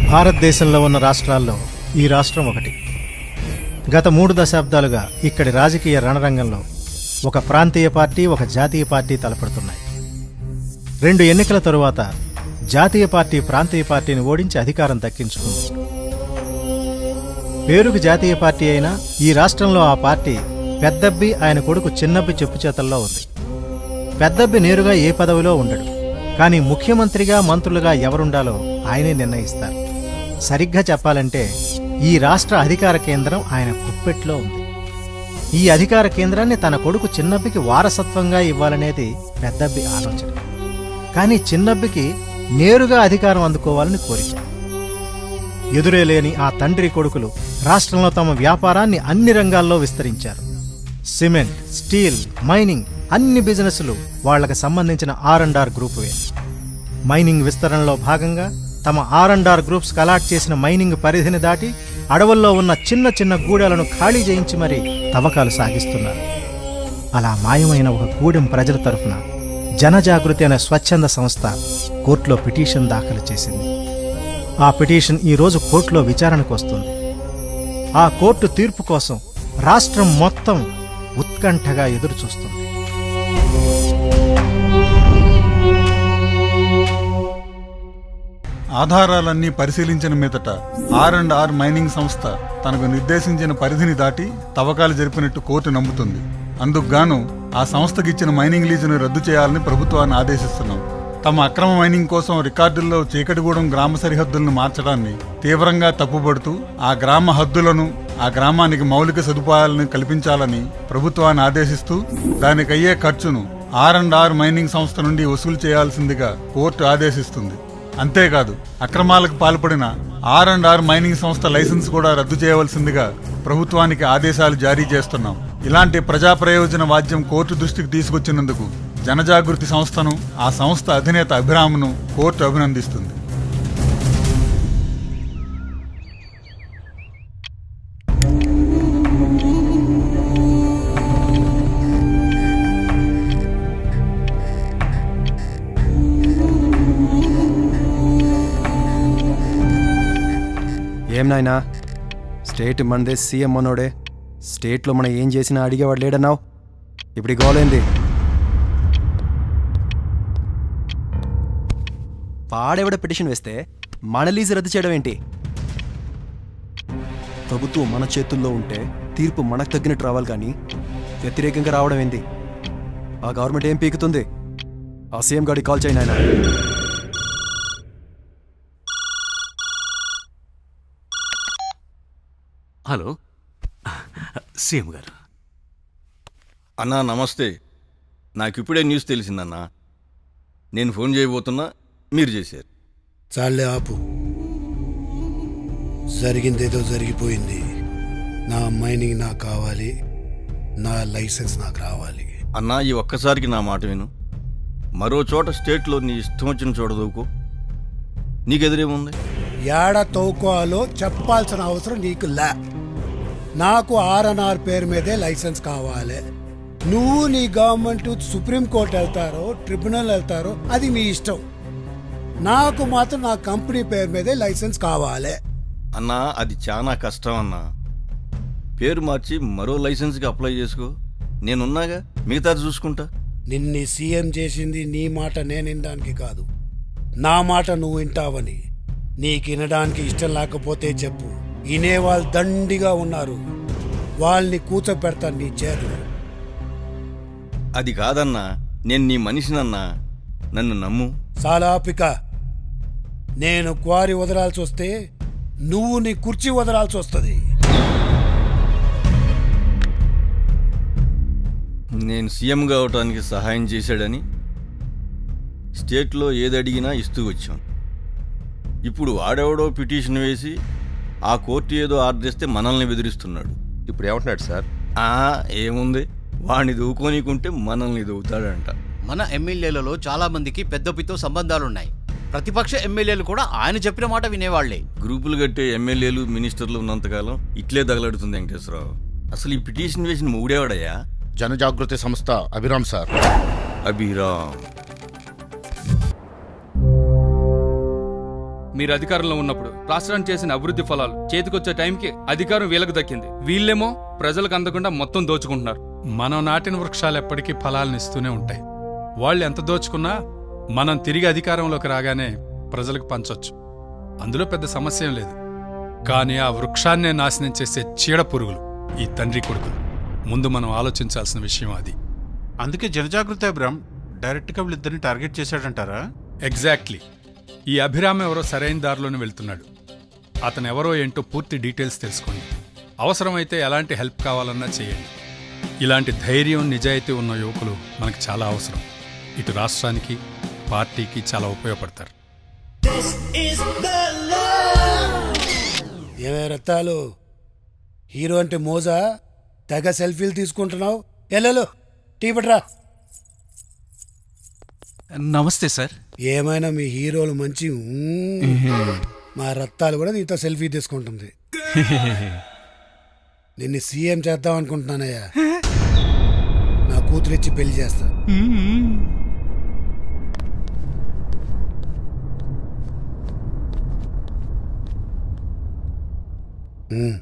భారతదేశంలో ఉన్న రాష్ట్రాల్లో ఈ రాష్ట్రం ఒకటి గత మూడు దశాబ్దాలుగా ఇక్కడి రాజకీయ రణరంగంలో ఒక ప్రాంతీయ పార్టీ ఒక జాతీయ పార్టీ తలపడుతున్నాయి రెండు ఎన్నికల తరువాత జాతీయ పార్టీ ప్రాంతీయ పార్టీని ఓడించి అధికారం దక్కించుకుంది పేరుకు జాతీయ పార్టీ అయినా ఈ రాష్ట్రంలో ఆ పార్టీ పెద్దబ్బి ఆయన కొడుకు చిన్నబ్బి చెప్పు చేతల్లో ఉంది పెద్దబ్బి నేరుగా ఏ పదవిలో ఉండడు కానీ ముఖ్యమంత్రిగా మంత్రులుగా ఎవరుండాలో ఆయనే నిర్ణయిస్తారు సరిగ్గా చెప్పాలంటే ఈ రాష్ట్ర అధికార కేంద్రం ఆయన కుప్పెట్లో ఉంది ఈ అధికార కేంద్రాన్ని తన కొడుకు చిన్నబ్బికి వారసత్వంగా ఇవ్వాలనేది పెద్దబ్బి ఆలోచన కానీ చిన్నబ్బికి నేరుగా అధికారం అందుకోవాలని కోరిక ఎదురే లేని ఆ తండ్రి కొడుకులు రాష్ట్రంలో తమ వ్యాపారాన్ని అన్ని రంగాల్లో విస్తరించారు సిమెంట్ స్టీల్ మైనింగ్ అన్ని బిజినెస్లు వాళ్లకు సంబంధించిన ఆర్ అండ్ ఆర్ గ్రూపువే మైనింగ్ విస్తరణలో భాగంగా తమ R and R groups allot చేసిన మైనింగ్ పరిధిని దాటి అడవుల్లో ఉన్న చిన్న చిన్న గూడెలను ఖాళీ చేయించి మరీ తవ్వకాలు సాగిస్తున్నారు అలా మాయమైన ఒక గూడెం ప్రజల తరఫున జనజాగృతి అనే స్వచ్ఛంద సంస్థ కోర్టులో పిటిషన్ దాఖలు చేసింది ఆ పిటిషన్ ఈ రోజు కోర్టులో విచారణకు వస్తుంది ఆ కోర్టు తీర్పు కోసం రాష్ట్రం మొత్తం ఉత్కంఠగా ఎదురు చూస్తుంది ఆధారాలన్నీ పరిశీలించిన మీదట ఆర్ అండ్ ఆర్ మైనింగ్ సంస్థ తనకు నిర్దేశించిన పరిధిని దాటి తవ్వకాలు జరిపినట్టు కోర్టు నమ్ముతుంది అందుకు గాను ఆ సంస్థకి ఇచ్చిన మైనింగ్ లీజును రద్దు చేయాలని ప్రభుత్వాన్ని ఆదేశిస్తున్నాం తమ అక్రమ మైనింగ్ కోసం రికార్డుల్లో చీకటిగూడెం గ్రామ సరిహద్దులను మార్చడాన్ని తీవ్రంగా తప్పుపడుతూ ఆ గ్రామ హద్దులను ఆ గ్రామానికి మౌలిక సదుపాయాలను కల్పించాలని ప్రభుత్వాన్ని ఆదేశిస్తూ దానికయ్యే ఖర్చును ఆర్ అండ్ ఆర్ మైనింగ్ సంస్థ నుండి వసూలు చేయాల్సిందిగా కోర్టు ఆదేశిస్తుంది అంతేకాదు అక్రమాలకు పాల్పడిన ఆర్ అండ్ ఆర్ మైనింగ్ సంస్థ లైసెన్స్ కూడా రద్దు చేయవలసిందిగా ప్రభుత్వానికి ఆదేశాలు జారీ చేస్తున్నాం ఇలాంటి ప్రజా ప్రయోజన వాద్యం కోర్టు దృష్టికి తీసుకొచ్చినందుకు జనజాగృతి సంస్థను ఆ సంస్థ అధినేత అభిరామ్ను కోర్టు అభినందిస్తుంది ఏం నాయనా స్టేట్ మనదే సీఎం మనోడే స్టేట్లో మనం ఏం చేసినా అడిగేవాడు లేడన్నావు ఇప్పుడు ఈ గోలేంది పాడేవిడ పిటిషన్ వేస్తే మన లీజు రద్దు చేయడం ఏంటి ప్రభుత్వం మన చేతుల్లో ఉంటే తీర్పు మనకు తగ్గినట్టు రావాలి కానీ వ్యతిరేకంగా రావడం ఏంది ఆ గవర్నమెంట్ ఏం పీకుతుంది ఆ సీఎం గాడికి కాల్ చేయండి ఆయన హలో సీఎం గారు అన్నా నమస్తే నాకు ఇప్పుడే న్యూస్ తెలిసిందన్నా నేను ఫోన్ చేయబోతున్నా మీరు చేశారు చాలే ఆపు జరిగిందేదో జరిగిపోయింది నా మైనింగ్ నాకు కావాలి నా లైసెన్స్ నాకు రావాలి అన్నా ఈ ఒక్కసారికి నా మాట విను మరో చోట స్టేట్లో నీ ఇష్టం వచ్చిన చోట దూకు నీకెదురేముంది ఏడ తవ్వుకోవాలో చెప్పాల్సిన అవసరం నీకు లే నాకు ఆర్ఎన్ఆర్ పేరు మీదే లైసెన్స్ కావాలి నువ్వు నీ గవర్నమెంట్ సుప్రీం కోర్టు వెళ్తారో ట్రిబ్యునల్ వెళ్తారో అది మీ ఇష్టం నాకు మాత్రం నా కంపెనీ పేరు మీదే లైసెన్స్ కావాలి అన్నా అది చాలా కష్టం అన్నా పేరు మార్చి మరో లైసెన్స్కి అప్లై చేసుకో నేనున్నాగా మిగతాది చూసుకుంటా నిన్ని సీఎం చేసింది నీ మాట నేను వినడానికి కాదు నా మాట నువ్వు వింటావని నీకు వినడానికి ఇష్టం లేకపోతే చెప్పు వినేవాళ్ళు దండిగా ఉన్నారు వాళ్ళని కూర్చోపెడతాను నీ చేతులు అది కాదన్నా నేను నీ మనిషినన్నా నన్ను నమ్ము సాలాపిక నేను క్వారీ వదలాల్సి వస్తే నువ్వు నీ కుర్చీ వదలాల్సి వస్తుంది నేను సీఎం కావటానికి సహాయం చేశాడని స్టేట్లో ఏది అడిగినా ఇస్తూ వచ్చాం ఇప్పుడు వాడెవడో పిటిషన్ వేసి ఆ కోర్టు ఏదో ఆర్డర్ ఇస్తే మనల్ని బెదిరిస్తున్నాడు ఇప్పుడు ఏమంటున్నాడు సార్ ఆ ఏముంది వాడిని దూకోనీకుంటే మనల్ని దూవుతాడంట మన ఎమ్మెల్యేలలో చాలా మందికి పెద్దపితో సంబంధాలున్నాయి ప్రతిపక్ష ఎమ్మెల్యేలు కూడా ఆయన చెప్పిన మాట వినేవాళ్లే గ్రూపులు కట్టే ఎమ్మెల్యేలు మినిస్టర్లు ఉన్నంతకాలం ఇట్లే తగలడుతుంది వెంకటేశ్వరరావు అసలు ఈ పిటిషన్ వేసిన మూడేవాడయ్యా జనజాగృతి సంస్థ అభిరామ్ సార్ అభిరామ్ మీరు అధికారంలో ఉన్నప్పుడు రాష్ట్రాన్ని చేసిన అభివృద్ధి ఫలాలు చేతికొచ్చే టైంకి అధికారం వీళ్ళకి దక్కింది వీళ్ళేమో ప్రజలకు అందకుండా మొత్తం దోచుకుంటున్నారు మనం నాటిన వృక్షాలు ఎప్పటికీ ఫలాలను ఇస్తూనే ఉంటాయి వాళ్ళు ఎంత దోచుకున్నా మనం తిరిగి అధికారంలోకి రాగానే ప్రజలకు పంచొచ్చు అందులో పెద్ద సమస్య ఏం లేదు కానీ ఆ వృక్షాన్నే నాశనం చేసే చీడ పురుగులు ఈ తండ్రి కొడుకులు ముందు మనం ఆలోచించాల్సిన విషయం అది అందుకే జనజాగృతి అభిరామ్ డైరెక్ట్గా వీళ్ళిద్దరిని టార్గెట్ చేశాడంటారా ఎగ్జాక్ట్లీ ఈ అభిరామ్ ఎవరో సరైన దారిలోనే వెళ్తున్నాడు అతను ఎవరో ఏంటో పూర్తి డీటెయిల్స్ తెలుసుకోండి అవసరమైతే ఎలాంటి హెల్ప్ కావాలన్నా చేయండి ఇలాంటి ధైర్యం నిజాయితీ ఉన్న యువకులు మనకు చాలా అవసరం ఇటు రాష్ట్రానికి పార్టీకి చాలా ఉపయోగపడతారు ఏమే రత్తాలు హీరో అంటే మోజా తెగ సెల్ఫీలు తీసుకుంటున్నావు ఎల్లెలు టీ పట్రా నమస్తే సార్ ఏమైనా మీ హీరోలు మంచి మ్మ్. మా రత్తాలు కూడా నీతో సెల్ఫీ తీసుకుంటుంది నిన్ను సీఎం చేద్దాం అనుకుంటున్నానయ్యా నా కూతురు ఇచ్చి పెళ్లి చేస్తా మ్మ్.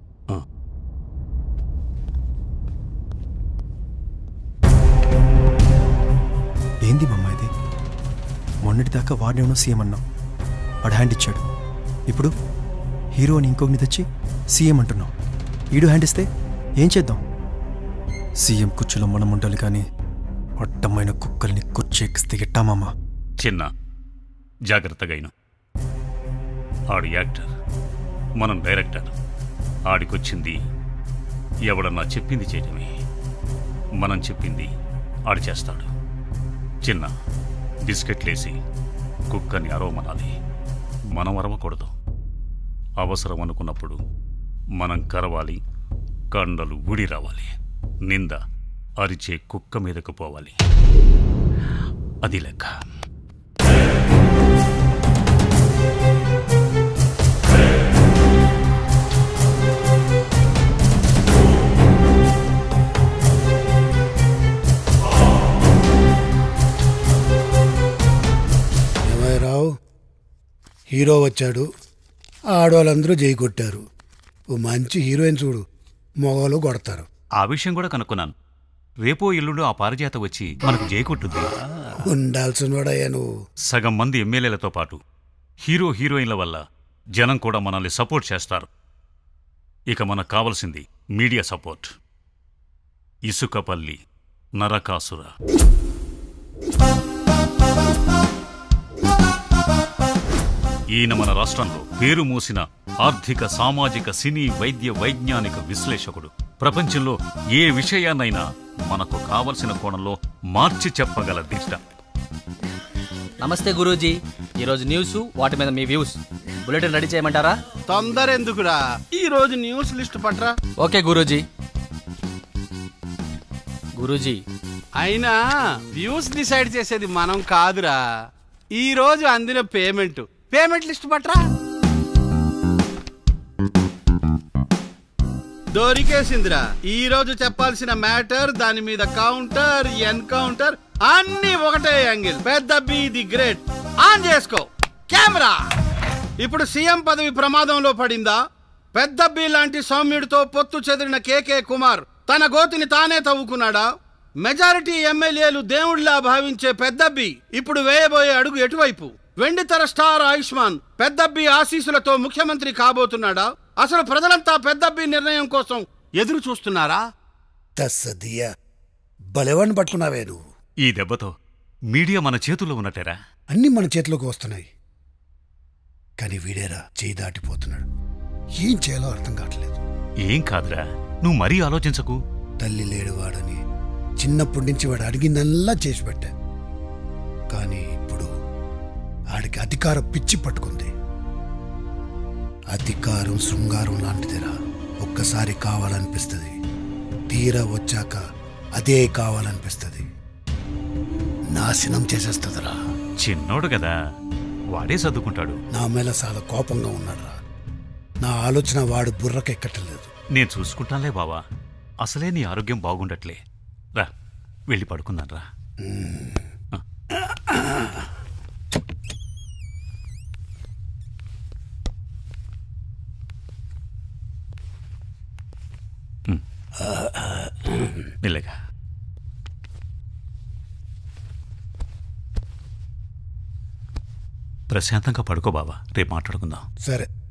ఏంది మమ్మ ఇది మొన్నటిదాకా వాడినేమో సీఎం అన్నాం వాడు హ్యాండ్ ఇచ్చాడు ఇప్పుడు హీరో అని ఇంకొకని తెచ్చి సీఎం అంటున్నాం ఈడు హ్యాండ్ ఇస్తే ఏం చేద్దాం సీఎం కుర్చీలో మనం ఉండాలి కానీ అడ్డమైన కుక్కల్ని కుర్చీ ఎక్కిస్తే ఎట్టామమ్మా చిన్న జాగ్రత్తగా అయిన ఆడు యాక్టర్ మనం డైరెక్టర్ ఆడికొచ్చింది ఎవడన్నా చెప్పింది చేయటమే మనం చెప్పింది ఆడు చేస్తాడు చిన్న బిస్కెట్లేసి కుక్కని అరవమనాలి మనం అరవకూడదు అవసరం అనుకున్నప్పుడు మనం కరవాలి కండలు ఊడి రావాలి నింద అరిచే కుక్క మీదకు పోవాలి అది లెక్క ఏమయ్య రావు హీరో వచ్చాడు ఆడవాళ్ళందరూ జై కొట్టారు ఓ మంచి హీరోయిన్ చూడు మొగలు కొడతారు ఆ విషయం కూడా కనుక్కున్నాను రేపో ఎల్లుండో ఆ పారిజాత వచ్చి మనకు జయకొట్టుద్ది ఉండాల్సిన వాడయ్యా నువ్వు సగం మంది ఎమ్మెల్యేలతో పాటు హీరో హీరోయిన్ల వల్ల జనం కూడా మనల్ని సపోర్ట్ చేస్తారు ఇక మనకు కావలసింది మీడియా సపోర్ట్ ఇసుకపల్లి నరకాసుర ఈయన మన రాష్ట్రంలో పేరు మోసిన ఆర్థిక సామాజిక సినీ వైద్య వైజ్ఞానిక విశ్లేషకుడు ప్రపంచంలో ఏ విషయాన్నైనా మనకు కావలసిన కోణంలో మార్చి చెప్పగల దిట్ట నమస్తే గురూజీ ఈరోజు న్యూస్ వాటి మీద మీ వ్యూస్ బులెటిన్ రెడీ చేయమంటారా తొందర ఎందుకురా ఈ రోజు న్యూస్ లిస్ట్ పట్రా ఓకే గురూజీ గురూజీ అయినా వ్యూస్ డిసైడ్ చేసేది మనం కాదురా ఈ రోజు అందిన పేమెంట్ పేమెంట్ లిస్ట్ పట్రా దొరికేసిందిరా ఈ రోజు చెప్పాల్సిన మ్యాటర్ దాని మీద కౌంటర్ ఎన్కౌంటర్ అన్ని ఒకటే యాంగిల్ పెద్ద బి ది గ్రేట్ ఆన్ చేసుకో కెమెరా ఇప్పుడు సీఎం పదవి ప్రమాదంలో పడిందా పెద్ద బి లాంటి సౌమ్యుడితో పొత్తు చెదిరిన కేకే కుమార్ తన గోతిని తానే తవ్వుకున్నాడా మెజారిటీ ఎమ్మెల్యేలు దేవుళ్లా భావించే పెద్దబ్బి ఇప్పుడు వేయబోయే అడుగు ఎటువైపు వెండితెర స్టార్ ఆయుష్మాన్ పెద్దబ్బి ఆశీస్సులతో ముఖ్యమంత్రి కాబోతున్నాడా అసలు ప్రజలంతా పెద్దబ్బి నిర్ణయం కోసం ఎదురు చూస్తున్నారా తస్సదియా బలెవాడిని పట్టుకున్నావే నువ్వు ఈ దెబ్బతో మీడియా మన చేతుల్లో ఉన్నట్టేరా అన్నీ మన చేతిలోకి వస్తున్నాయి కానీ వీడేరా చేయి దాటిపోతున్నాడు ఏం చేయాలో అర్థం కావట్లేదు ఏం కాదురా నువ్వు మరీ ఆలోచించకు తల్లి లేడువాడని చిన్నప్పటి నుంచి వాడు అడిగిందల్లా చేసి పెట్టా కానీ ఇప్పుడు ఆడికి అధికారం పిచ్చి పట్టుకుంది అధికారం శృంగారం లాంటిదిరా ఒక్కసారి కావాలనిపిస్తుంది తీరా వచ్చాక అదే కావాలనిపిస్తుంది నాశనం చేసేస్తుందిరా చిన్నోడు కదా వాడే సర్దుకుంటాడు నా మీద చాలా కోపంగా ఉన్నాడురా నా ఆలోచన వాడు బుర్రకెక్కట్లేదు నేను చూసుకుంటానులే బావా అసలే నీ ఆరోగ్యం బాగుండట్లే రా వెళ్ళి పడుకుందాం రా మెల్లగా ప్రశాంతంగా పడుకో బాబా రేపు మాట్లాడుకుందాం సరే